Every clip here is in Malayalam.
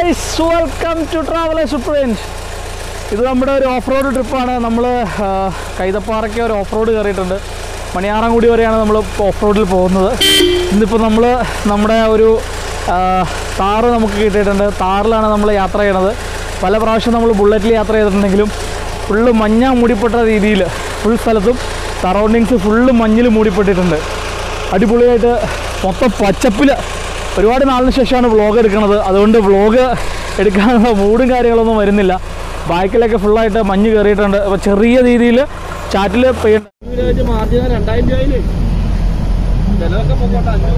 Guys welcome to travellers print ഇത് നമ്മുടെ ഒരു ഓഫ് റോഡ് ട്രിപ്പാണ് നമ്മൾ കൈതപ്പാറയ്ക്ക് ഒരു ഓഫ് റോഡ് കയറിയിട്ടുണ്ട് മണിയാറൻകുടി വരെയാണ് നമ്മൾ ഓഫ് റോഡിൽ പോകുന്നത് ഇന്നിപ്പോൾ നമ്മൾ നമ്മുടെ ഒരു ആ, താറ് നമുക്ക് കിട്ടിയിട്ടുണ്ട് താറിലാണ് നമ്മൾ യാത്ര ചെയ്യണത് പല പ്രാവശ്യം നമ്മൾ ബുള്ളറ്റിൽ യാത്ര ചെയ്തിട്ടുണ്ടെങ്കിലും ഫുള്ള് മഞ്ഞ മൂടിപ്പെട്ട രീതിയിൽ ഫുൾ സ്ഥലത്തും സറൗണ്ടിങ്സ് ഫുള്ള് മഞ്ഞിൽ മൂടിപ്പെട്ടിട്ടുണ്ട് അടിപൊളിയായിട്ട് മൊത്തം പച്ചപ്പിൽ ഒരുപാട് നാളിന് ശേഷമാണ് വ്ളോഗ് എടുക്കുന്നത് അതുകൊണ്ട് വ്ളോഗ് എടുക്കാനുള്ള മൂഡും കാര്യങ്ങളൊന്നും വരുന്നില്ല ബാക്കിലൊക്കെ ഫുള്ളായിട്ട് മഞ്ഞ് കയറിയിട്ടുണ്ട് അപ്പോൾ ചെറിയ രീതിയിൽ ചാറ്റിൽ പെയ്യുന്നുണ്ട് മാർജിൻ രണ്ടായിരം രൂപയില് ചിലതൊക്കെ പോകട്ടെ അഞ്ഞൂറ്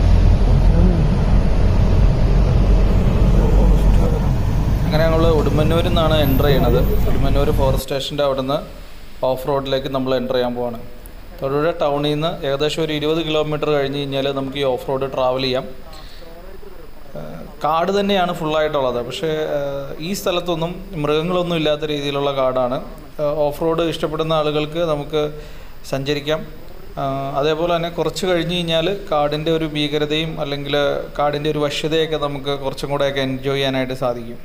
അങ്ങനെ ഞങ്ങൾ ഉടുമ്പന്നൂരിൽ നിന്നാണ് എൻ്റർ ചെയ്യണത് ഉടുമ്പന്നൂർ ഫോറസ്റ്റ് സ്റ്റേഷൻ്റെ അവിടെ നിന്ന് ഓഫ് റോഡിലേക്ക് നമ്മൾ എൻ്റർ ചെയ്യാൻ പോവാണ് തൊടുപുഴ ടൗണിൽ നിന്ന് ഏകദേശം ഒരു ഇരുപത് കിലോമീറ്റർ കഴിഞ്ഞ് കഴിഞ്ഞാൽ നമുക്ക് ഈ ഓഫ് റോഡ് ട്രാവൽ ചെയ്യാം ഏഹ് കാട് തന്നെയാണ് ഫുള്ളായിട്ടുള്ളത് പക്ഷേ ഏഹ് ഈ സ്ഥലത്തൊന്നും മൃഗങ്ങളൊന്നും ഇല്ലാത്ത രീതിയിലുള്ള കാടാണ് ഏഹ് ഓഫ് റോഡ് ഇഷ്ടപ്പെടുന്ന ആളുകൾക്ക് നമുക്ക് സഞ്ചരിക്കാം ആഹ് അതേപോലെ തന്നെ കുറച്ച് കഴിഞ്ഞ് കഴിഞ്ഞാൽ കാടിൻ്റെ ഒരു ഭീകരതയും അല്ലെങ്കിൽ കാടിൻ്റെ ഒരു വശ്യതയൊക്കെ നമുക്ക് കുറച്ചും കൂടെയൊക്കെ എൻജോയ് ചെയ്യാനായിട്ട് സാധിക്കും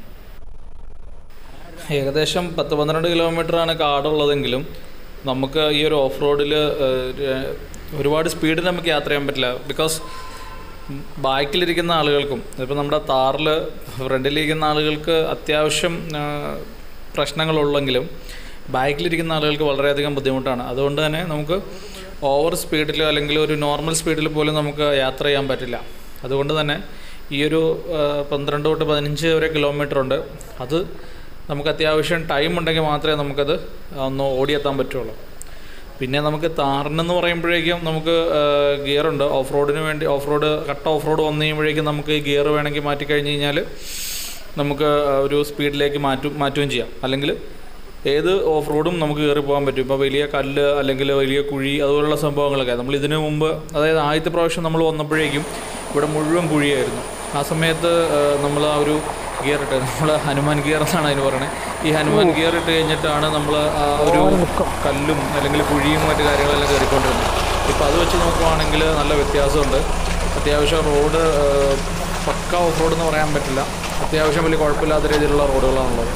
ഏകദേശം പത്ത് പന്ത്രണ്ട് കിലോമീറ്ററാണ് കാടുള്ളതെങ്കിലും നമുക്ക് ഈ ഒരു ഓഫ് റോഡിൽ ഒരുപാട് സ്പീഡിൽ നമുക്ക് യാത്ര ചെയ്യാൻ പറ്റില്ല ബിക്കോസ് ബാക്കിലിരിക്കുന്ന ആളുകൾക്കും ഇപ്പോൾ നമ്മുടെ താറിൽ ഫ്രണ്ടിലിരിക്കുന്ന ആളുകൾക്ക് അത്യാവശ്യം ആ, പ്രശ്നങ്ങളുള്ളെങ്കിലും ബാക്കിലിരിക്കുന്ന ആളുകൾക്ക് വളരെയധികം ബുദ്ധിമുട്ടാണ് അതുകൊണ്ട് തന്നെ നമുക്ക് ഓവർ സ്പീഡിൽ അല്ലെങ്കിൽ ഒരു നോർമൽ സ്പീഡിൽ പോലും നമുക്ക് യാത്ര ചെയ്യാൻ പറ്റില്ല അതുകൊണ്ട് തന്നെ ഈ ഒരു ആ, പന്ത്രണ്ട് തൊട്ട് പതിനഞ്ച് വരെ കിലോമീറ്റർ ഉണ്ട് അത് നമുക്ക് അത്യാവശ്യം ടൈം ഉണ്ടെങ്കിൽ മാത്രമേ നമുക്കത് ഒന്ന് ഓടിയെത്താൻ പറ്റുള്ളൂ പിന്നെ നമുക്ക് താറിനെന്ന് പറയുമ്പോഴേക്കും നമുക്ക് ഗിയറുണ്ട് ഓഫ് റോഡിന് വേണ്ടി ഓഫ് റോഡ് കട്ട ഓഫ് റോഡ് വന്നു കഴിയുമ്പോഴേക്കും നമുക്ക് ഈ ഗിയർ വേണമെങ്കിൽ മാറ്റി കഴിഞ്ഞ് കഴിഞ്ഞാൽ നമുക്ക് ആ, ഒരു സ്പീഡിലേക്ക് മാറ്റും മാറ്റുകയും ചെയ്യാം അല്ലെങ്കിൽ ഏത് ഓഫ് റോഡും നമുക്ക് കയറി പോകാൻ പറ്റും ഇപ്പോൾ വലിയ കല്ല് അല്ലെങ്കിൽ വലിയ കുഴി അതുപോലുള്ള സംഭവങ്ങളൊക്കെ നമ്മൾ ഇതിനു മുമ്പ് അതായത് ആദ്യത്തെ പ്രാവശ്യം നമ്മൾ വന്നപ്പോഴേക്കും ഇവിടെ മുഴുവൻ കുഴിയായിരുന്നു ആ സമയത്ത് നമ്മൾ ആ ഒരു ഗിയർ ഇട്ട് നമ്മൾ ഹനുമാൻ ഗിയർ എന്നാണ് അതിന് പറയുന്നത് ഈ ഹനുമാൻ ഗിയർ ഇട്ട് കഴിഞ്ഞിട്ടാണ് നമ്മൾ ആ ഒരു കല്ലും അല്ലെങ്കിൽ കുഴിയും മറ്റു കാര്യങ്ങളെല്ലാം കയറിക്കൊണ്ടിരുന്നത് ഇപ്പോൾ അത് വെച്ച് നോക്കുവാണെങ്കിൽ നല്ല വ്യത്യാസമുണ്ട് അത്യാവശ്യം റോഡ് പക്ക ഓഫ് റോഡ് എന്ന് പറയാൻ പറ്റില്ല അത്യാവശ്യം വലിയ കുഴപ്പമില്ലാത്ത രീതിയിലുള്ള റോഡുകളാണുള്ളത്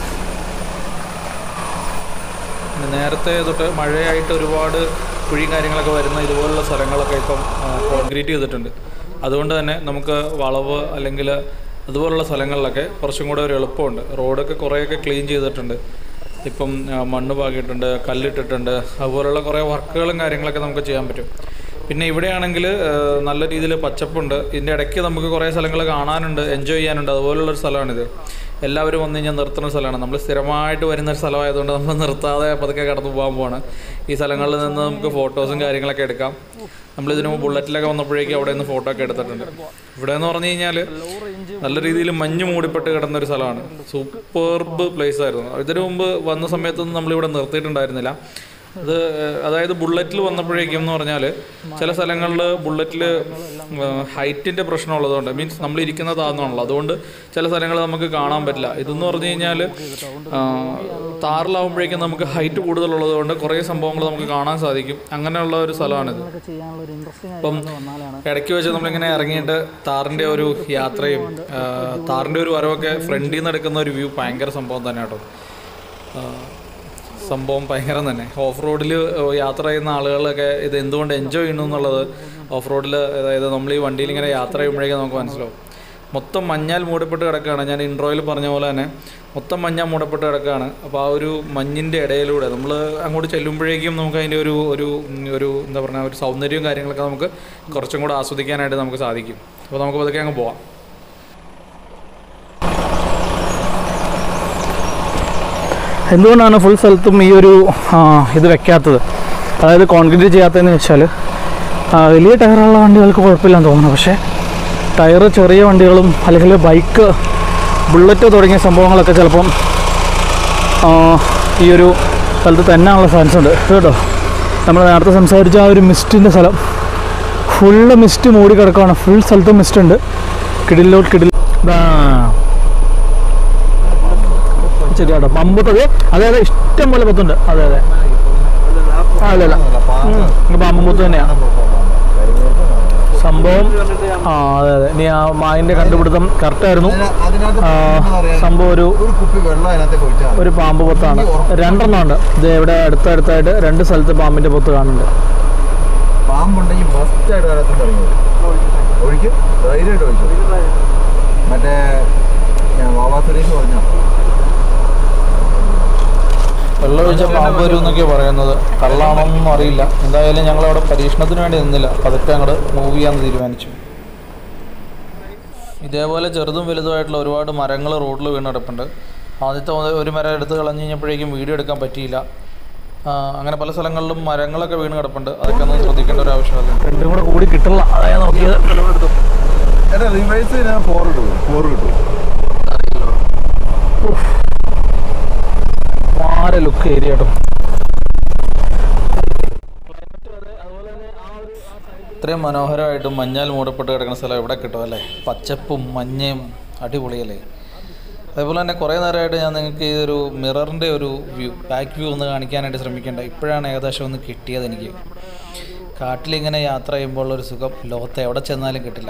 പിന്നെ നേരത്തെ തൊട്ട് മഴയായിട്ട് ഒരുപാട് കുഴിയും കാര്യങ്ങളൊക്കെ വരുന്ന ഇതുപോലുള്ള സ്ഥലങ്ങളൊക്കെ ഇപ്പം കോൺക്രീറ്റ് ചെയ്തിട്ടുണ്ട് അതുകൊണ്ട് തന്നെ നമുക്ക് വളവ് അല്ലെങ്കിൽ അതുപോലുള്ള സ്ഥലങ്ങളിലൊക്കെ കുറച്ചും കൂടെ ഒരു എളുപ്പമുണ്ട് റോഡൊക്കെ കുറേയൊക്കെ ക്ലീൻ ചെയ്തിട്ടുണ്ട് ഇപ്പം ആ, മണ്ണ് പാകിയിട്ടുണ്ട് കല്ലിട്ടിട്ടുണ്ട് അതുപോലുള്ള കുറേ വർക്കുകളും കാര്യങ്ങളൊക്കെ നമുക്ക് ചെയ്യാൻ പറ്റും പിന്നെ ഇവിടെയാണെങ്കിൽ നല്ല രീതിയിൽ പച്ചപ്പുണ്ട് ഇതിൻ്റെ ഇടയ്ക്ക് നമുക്ക് കുറേ സ്ഥലങ്ങൾ കാണാനുണ്ട് എൻജോയ് ചെയ്യാനുണ്ട് അതുപോലുള്ളൊരു സ്ഥലമാണിത് എല്ലാവരും വന്നു കഴിഞ്ഞാൽ നിർത്തുന്ന സ്ഥലമാണ് നമ്മൾ സ്ഥിരമായിട്ട് വരുന്ന ഒരു സ്ഥലമായതുകൊണ്ട് നമ്മൾ നിർത്താതെ പതുക്കെ കടന്നു പോകാൻ പോവാണ് ഈ സ്ഥലങ്ങളിൽ നിന്ന് നമുക്ക് ഫോട്ടോസും കാര്യങ്ങളൊക്കെ എടുക്കാം നമ്മൾ ഇതിനു മുമ്പ് ബുള്ളറ്റിലൊക്കെ വന്നപ്പോഴേക്കും അവിടെ നിന്ന് ഫോട്ടോ ഒക്കെ എടുത്തിട്ടുണ്ട് ഇവിടെ എന്ന് പറഞ്ഞു കഴിഞ്ഞാൽ നല്ല രീതിയിൽ മഞ്ഞ് മൂടിപ്പെട്ട് കിടന്ന ഒരു സ്ഥലമാണ് സൂപ്പർബ് പ്ലേസ് ആയിരുന്നു ഇതിനു മുമ്പ് വന്ന സമയത്തൊന്നും നമ്മളിവിടെ നിർത്തിയിട്ടുണ്ടായിരുന്നില്ല അത് ഏഹ്, അതായത് ബുള്ളറ്റിൽ വന്നപ്പോഴേക്കും എന്ന് പറഞ്ഞാൽ ചില സ്ഥലങ്ങളിൽ ബുള്ളറ്റിൽ ഹൈറ്റിൻ്റെ പ്രശ്നമുള്ളതുകൊണ്ട് മീൻസ് നമ്മൾ ഇരിക്കുന്ന താഴ്ന്നാണല്ലോ അതുകൊണ്ട് ചില സ്ഥലങ്ങൾ നമുക്ക് കാണാൻ പറ്റില്ല ഇതെന്ന് പറഞ്ഞു കഴിഞ്ഞാൽ താറിലാവുമ്പോഴേക്കും നമുക്ക് ഹൈറ്റ് കൂടുതലുള്ളത് കൊണ്ട് കുറേ സംഭവങ്ങൾ നമുക്ക് കാണാൻ സാധിക്കും അങ്ങനെയുള്ള ഒരു സ്ഥലമാണിത് ചെയ്യാനുള്ള ഒരു ഇൻട്രസ്റ്റിംഗ് അപ്പം ഇടയ്ക്ക് വെച്ച് നമ്മളിങ്ങനെ ഇറങ്ങിയിട്ട് താറിൻ്റെ ഒരു യാത്രയും ആ, താറിൻ്റെ ഒരു വരവൊക്കെ ഫ്രണ്ടിൽ നിന്ന് എടുക്കുന്ന ഒരു വ്യൂ ഭയങ്കര സംഭവം തന്നെ കേട്ടോ ആ, സംഭവം ഭയങ്കരം തന്നെ ഓഫ് റോഡിൽ യാത്ര ചെയ്യുന്ന ആളുകളൊക്കെ ഇത് എന്തുകൊണ്ട് എൻജോയ് ചെയ്യുന്നു എന്നുള്ളത് ഓഫ് റോഡിൽ അതായത് നമ്മൾ ഈ വണ്ടിയിൽ ഇങ്ങനെ യാത്ര ചെയ്യുമ്പോഴേക്കും നമുക്ക് മനസ്സിലാവും മൊത്തം മഞ്ഞാൽ മൂടപ്പെട്ട് കിടക്കുകയാണ് ഞാൻ ഇൻട്രോയിൽ പറഞ്ഞ പോലെ തന്നെ മൊത്തം മഞ്ഞാൽ മൂടപ്പെട്ട് കിടക്കുകയാണ് അപ്പോൾ ആ ഒരു മഞ്ഞിൻ്റെ ഇടയിലൂടെ നമ്മൾ അങ്ങോട്ട് ചെല്ലുമ്പോഴേക്കും നമുക്ക് അതിൻ്റെ ഒരു ഒരു ഉം, ഒരു എന്താ പറയുക ഒരു സൗന്ദര്യവും കാര്യങ്ങളൊക്കെ നമുക്ക് കുറച്ചും കൂടെ ആസ്വദിക്കാനായിട്ട് നമുക്ക് സാധിക്കും അപ്പോൾ നമുക്ക് പതുക്കെ അങ്ങ് പോവാം എന്തുകൊണ്ടാണ് ഫുൾ സ്ഥലത്തും ഈ ഒരു ആ, ഇത് വെക്കാത്തത് അതായത് കോൺക്രീറ്റ് ചെയ്യാത്തതെന്ന് വെച്ചാൽ ആ, വലിയ ടയറുള്ള വണ്ടികൾക്ക് കുഴപ്പമില്ലെന്ന് തോന്നുന്നു പക്ഷേ ടയർ ചെറിയ വണ്ടികളും അല്ലെങ്കിൽ ബൈക്ക് ബുള്ളറ്റ് തുടങ്ങിയ സംഭവങ്ങളൊക്കെ ചിലപ്പം ആ, ഈ ഒരു സ്ഥലത്ത് തന്നെയുള്ള ചാൻസ് ഉണ്ട് ഇത് കേട്ടോ നമ്മൾ നേരത്തെ സംസാരിച്ച ആ ഒരു മിസ്റ്റിൻ്റെ സ്ഥലം ഫുള്ള് മിസ്റ്റ് മൂടി കിടക്കുകയാണ് ഫുൾ സ്ഥലത്തും മിസ്റ്റ് ഉണ്ട് കിടിലോട്ട് കിടിൽ ഇതാ ശരി കേട്ടോ പമ്പത്തത് അതെ അതെ ഇഷ്ടം പോലെ പത്തുണ്ട് അതെ അതെ ആ, അല്ല അല്ല പാമ്പുമ്പത്ത് തന്നെയാണ് സംഭവം ആ അതെ അതെ ഇനി ആ മായിൻ്റെ കണ്ടുപിടുത്തം കറക്റ്റായിരുന്നു അതിനകത്ത് ആ, എന്ന് പറയാൻ സംഭവം ഒരു ഒരു കുപ്പി വെള്ളം അതിനകത്തേക്ക് ഒഴിച്ചാൽ മതി. ഒരു പാമ്പ് പൊത്താണ് രണ്ടെണ്ണം ഉണ്ട് ഇത് ഇവിടെ അടുത്തടുത്തായിട്ട് രണ്ട് സ്ഥലത്ത് പാമ്പിൻ്റെ പൊത്ത് കാണുന്നുണ്ട് പാമ്പുണ്ടെങ്കിൽ മസ്റ്റ് ആയിട്ട് അതിനകത്ത് ഇറങ്ങി ഒഴിക്കും ധൈര്യമായിട്ട് ഒഴിച്ചു മറ്റേ ഞാൻ വാവാ സുരേഷ് പറഞ്ഞോ വെള്ളം ഒഴിച്ച പാമ്പ് വരും എന്നൊക്കെ പറയുന്നത് കള്ളാണോന്നൊന്നും അറിയില്ല എന്തായാലും ഞങ്ങൾ അവിടെ പരീക്ഷണത്തിന് വേണ്ടി നിന്നില്ല പതുക്കെ അങ്ങോട്ട് മൂവ് ചെയ്യാന്ന് തീരുമാനിച്ചു ഇതേപോലെ ചെറുതും വലുതുമായിട്ടുള്ള ഒരുപാട് മരങ്ങൾ റോഡിൽ വീണ് കിടപ്പുണ്ട് ആദ്യത്തെ ഒരു- ഒരു മരം എടുത്ത് കളഞ്ഞു കഴിഞ്ഞപ്പോഴേക്കും വീഡിയോ എടുക്കാൻ പറ്റിയില്ല ആ, അങ്ങനെ പല സ്ഥലങ്ങളിലും മരങ്ങളൊക്കെ വീണ് കിടപ്പുണ്ട് അതൊക്കെ ഒന്ന് ശ്രദ്ധിക്കേണ്ട ഒരു ആവശ്യമുണ്ട് രണ്ടും കൂടെ കൂടി കിട്ടില്ല അതായത് നോക്കിയത് എടാ റിവൈസ് ഞാൻ ഫോർ കിട്ടും ഫോർ കിട്ടും മാര ലുക്ക് ഏരിയ കേട്ടോ ഇത്രയും മനോഹരമായിട്ടും മഞ്ഞാൽ മൂടപ്പെട്ട് കിടക്കുന്ന സ്ഥലം എവിടെ കിട്ടും അല്ലേ പച്ചപ്പും മഞ്ഞയും അടിപൊളിയല്ലേ അതേപോലെ തന്നെ കുറേ നേരമായിട്ട് ഞാൻ നിങ്ങൾക്ക് ഈ ഒരു മിററിൻ്റെ ഒരു വ്യൂ ബാക്ക് വ്യൂ ഒന്ന് കാണിക്കാനായിട്ട് ശ്രമിക്കേണ്ട ഇപ്പോഴാണ് ഏകദേശം ഒന്ന് കിട്ടിയത് എനിക്ക് കാട്ടിലിങ്ങനെ യാത്ര ചെയ്യുമ്പോൾ ഒരു സുഖം ലോകത്ത് എവിടെ ചെന്നാലും കിട്ടില്ല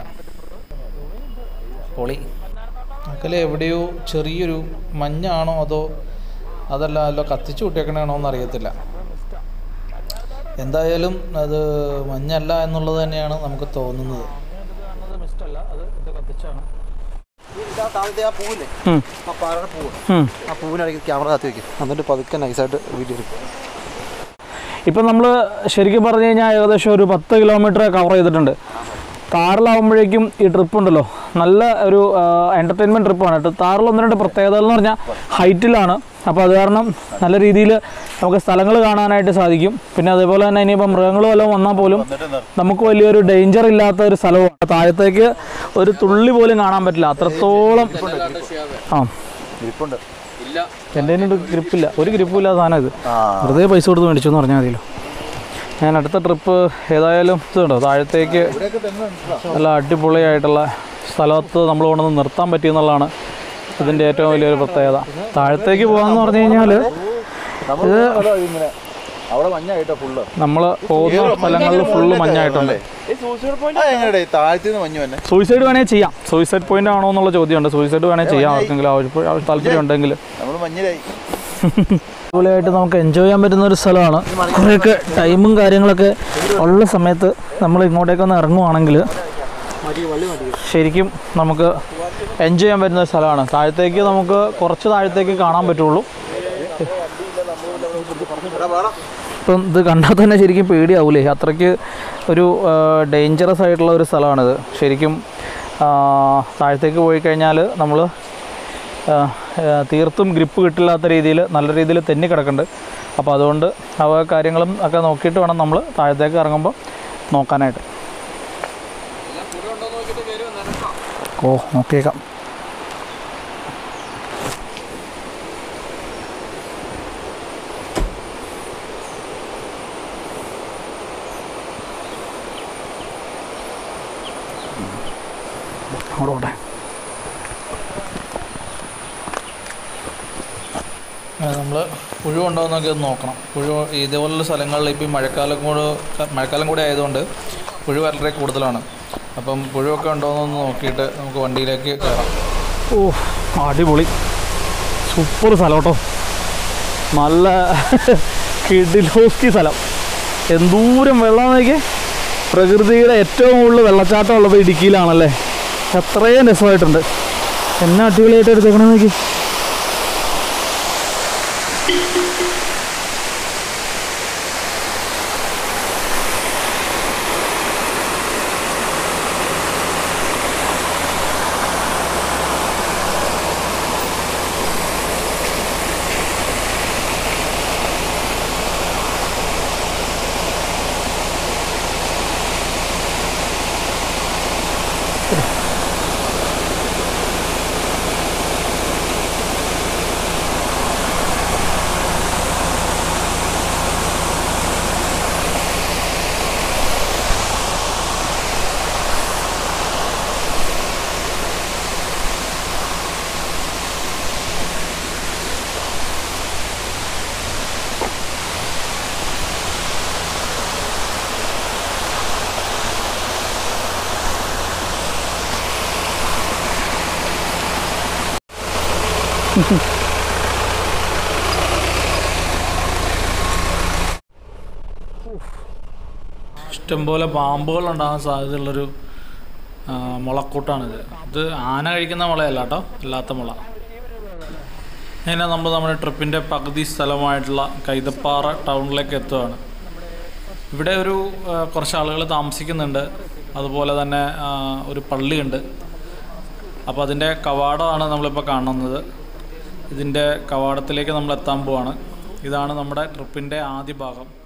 പൊളി അക്കലെ എവിടെയോ ചെറിയൊരു മഞ്ഞാണോ അതോ അതല്ല അല്ല കത്തിച്ചു കൂട്ടിയേക്കണാണോ എന്ന് അറിയത്തില്ല എന്തായാലും അത് മഞ്ഞല്ല എന്നുള്ളത് തന്നെയാണ് നമുക്ക് തോന്നുന്നത് താഴത്തെ ആ പൂവില്ലേ ഉം. ആ പാറയുടെ പൂവ് ഉം. ആ പൂവിനടയ്ക്ക് ക്യാമറ കത്തി വെക്കും എന്നിട്ട് പതുക്കെ നൈസായിട്ട് വീഡിയോ എടുക്കും ഇപ്പം നമ്മൾ ശരിക്കും പറഞ്ഞു കഴിഞ്ഞാൽ ഏകദേശം ഒരു പത്ത് കിലോമീറ്റർ കവർ ചെയ്തിട്ടുണ്ട് താറിലാവുമ്പോഴേക്കും ഈ ട്രിപ്പ് ഉണ്ടല്ലോ നല്ല ഒരു എൻ്റർടൈൻമെൻറ്റ് ട്രിപ്പാണ് കേട്ടോ താറിൽ ഒന്ന് രണ്ട് പ്രത്യേകതകൾ എന്ന് പറഞ്ഞാൽ ഹൈറ്റിലാണ് അപ്പോൾ അത് കാരണം നല്ല രീതിയിൽ നമുക്ക് സ്ഥലങ്ങൾ കാണാനായിട്ട് സാധിക്കും പിന്നെ അതേപോലെ തന്നെ ഇനിയിപ്പോൾ മൃഗങ്ങൾ വല്ലതും വന്നാൽ പോലും നമുക്ക് വലിയൊരു ഡേഞ്ചർ ഇല്ലാത്ത ഒരു സ്ഥലമാണ് താഴത്തേക്ക് ഒരു തുള്ളി പോലും കാണാൻ പറ്റില്ല അത്രത്തോളം ആ ഇരിപ്പുണ്ട് എൻ്റെ കയ്യിലുണ്ട് ഗ്രിപ്പില്ല ഒരു ഗ്രിപ്പും ഇല്ലാത്ത സാധനം ഇത് ആ വെറുതെ പൈസ കൊടുത്ത് മേടിച്ചു എന്ന് പറഞ്ഞാൽ മതിയല്ലോ ഞാൻ അടുത്ത ട്രിപ്പ് ഏതായാലും ഇതുണ്ടോ താഴത്തേക്ക് ഇവിടെയൊക്കെ തന്നെ ഉണ്ട്. നല്ല അടിപൊളിയായിട്ടുള്ള സ്ഥലത്ത് നമ്മൾ കൊണ്ടുവന്ന് നിർത്താൻ പറ്റിയെന്നുള്ളതാണ് ഇതിൻ്റെ ഏറ്റവും വലിയൊരു പ്രത്യേകത താഴത്തേക്ക് പോകാമെന്ന് പറഞ്ഞു കഴിഞ്ഞാൽ നമ്മള് അതാ ഇങ്ങനെ അവിടെ മഞ്ഞായിട്ടോ ഫുള്ള് നമ്മൾ പോകുന്ന സ്ഥലങ്ങളിൽ ഫുള്ള് മഞ്ഞായിട്ടുണ്ട് എങ്ങനെയാ താഴത്തു നിന്ന് മഞ്ഞ് തന്നെ സൂയിസൈഡ് വേണേൽ ചെയ്യാം സൂയിസൈഡ് പോയിന്റ് ആണോ എന്നുള്ള ചോദ്യമുണ്ട് സൂയിസൈഡ് വേണേൽ ചെയ്യാം ആർക്കെങ്കിലും ആവശ്യം ആവശ്യം താല്പര്യം ഉണ്ടെങ്കിൽ നമ്മൾ മഞ്ഞിലായി അടിപൊളിയായിട്ട് നമുക്ക് എൻജോയ് ചെയ്യാൻ പറ്റുന്ന ഒരു സ്ഥലമാണ് കുറേയൊക്കെ ടൈമും കാര്യങ്ങളൊക്കെ ഉള്ള സമയത്ത് നമ്മൾ ഇങ്ങോട്ടേക്കൊന്ന് ഇറങ്ങുവാണെങ്കിൽ ശരിക്കും നമുക്ക് എൻജോയ് ചെയ്യാൻ പറ്റുന്ന ഒരു സ്ഥലമാണ് താഴത്തേക്ക് നമുക്ക് കുറച്ച് താഴത്തേക്ക് കാണാൻ പറ്റുള്ളൂ ഇപ്പം ഇത് കണ്ടാൽ തന്നെ ശരിക്കും പേടിയാവൂലേ അത്രയ്ക്ക് ഒരു ഡേഞ്ചറസ് ആയിട്ടുള്ള ഒരു സ്ഥലമാണിത് ശരിക്കും ആ, താഴത്തേക്ക് പോയി കഴിഞ്ഞാൽ നമ്മൾ തീർത്തും ഗ്രിപ്പ് കിട്ടില്ലാത്ത രീതിയിൽ നല്ല രീതിയിൽ തെന്നി കിടക്കുന്നുണ്ട് അപ്പോൾ അതുകൊണ്ട് അവ കാര്യങ്ങളും ഒക്കെ നോക്കിയിട്ട് വേണം നമ്മൾ താഴത്തേക്ക് ഇറങ്ങുമ്പോൾ നോക്കാനായിട്ട് ഓ നോക്കിയേക്കാം അവിടെ പോട്ടെ നമ്മൾ പുഴു ഉണ്ടോ എന്നൊക്കെ ഒന്ന് നോക്കണം പുഴു ഇതേപോലുള്ള സ്ഥലങ്ങളിൽ ഇപ്പോൾ ഈ മഴക്കാലം കൂടെ മഴക്കാലം കൂടെ ആയതുകൊണ്ട് പുഴു വളരെ കൂടുതലാണ് അപ്പം പുഴുവൊക്കെ ഉണ്ടോ എന്നൊന്ന് നോക്കിയിട്ട് നമുക്ക് വണ്ടിയിലേക്ക് കയറാം ഓ അടിപൊളി സൂപ്പർ സ്ഥലം കേട്ടോ നല്ല കിഡിലോസ്കി സ്ഥലം എന്തൂരം വെള്ളം നോക്കിയേ പ്രകൃതിയുടെ ഏറ്റവും കൂടുതൽ വെള്ളച്ചാട്ടം ഉള്ളത് ഇടുക്കിയിലാണല്ലേ അത്രയും രസമായിട്ടുണ്ട് എന്നെ അടിപൊളിയായിട്ട് എടുത്തേക്കണേ നോക്കി ഇഷ്ടംപോലെ പാമ്പുകൾ ഉണ്ടാകാൻ സാധ്യതയുള്ളൊരു ആ, മുളക്കൂട്ടാണിത് ഇത് ആന കഴിക്കുന്ന മുളയല്ല കേട്ടോ അല്ലാത്ത മുള ഇങ്ങനെ നമ്മൾ നമ്മുടെ ട്രിപ്പിൻ്റെ പകുതി സ്ഥലമായിട്ടുള്ള കൈതപ്പാറ ടൗണിലേക്ക് എത്തുകയാണ് ഇവിടെ ഒരു ആ, കുറച്ച് ആളുകൾ താമസിക്കുന്നുണ്ട് അതുപോലെ തന്നെ ആ, ഒരു പള്ളിയുണ്ട് അപ്പോൾ അതിൻ്റെ കവാടമാണ് നമ്മളിപ്പോൾ കാണുന്നത് ഇതിൻ്റെ കവാടത്തിലേക്ക് നമ്മൾ എത്താൻ പോവാണ് ഇതാണ് നമ്മുടെ ട്രിപ്പിൻ്റെ ആദ്യ ഭാഗം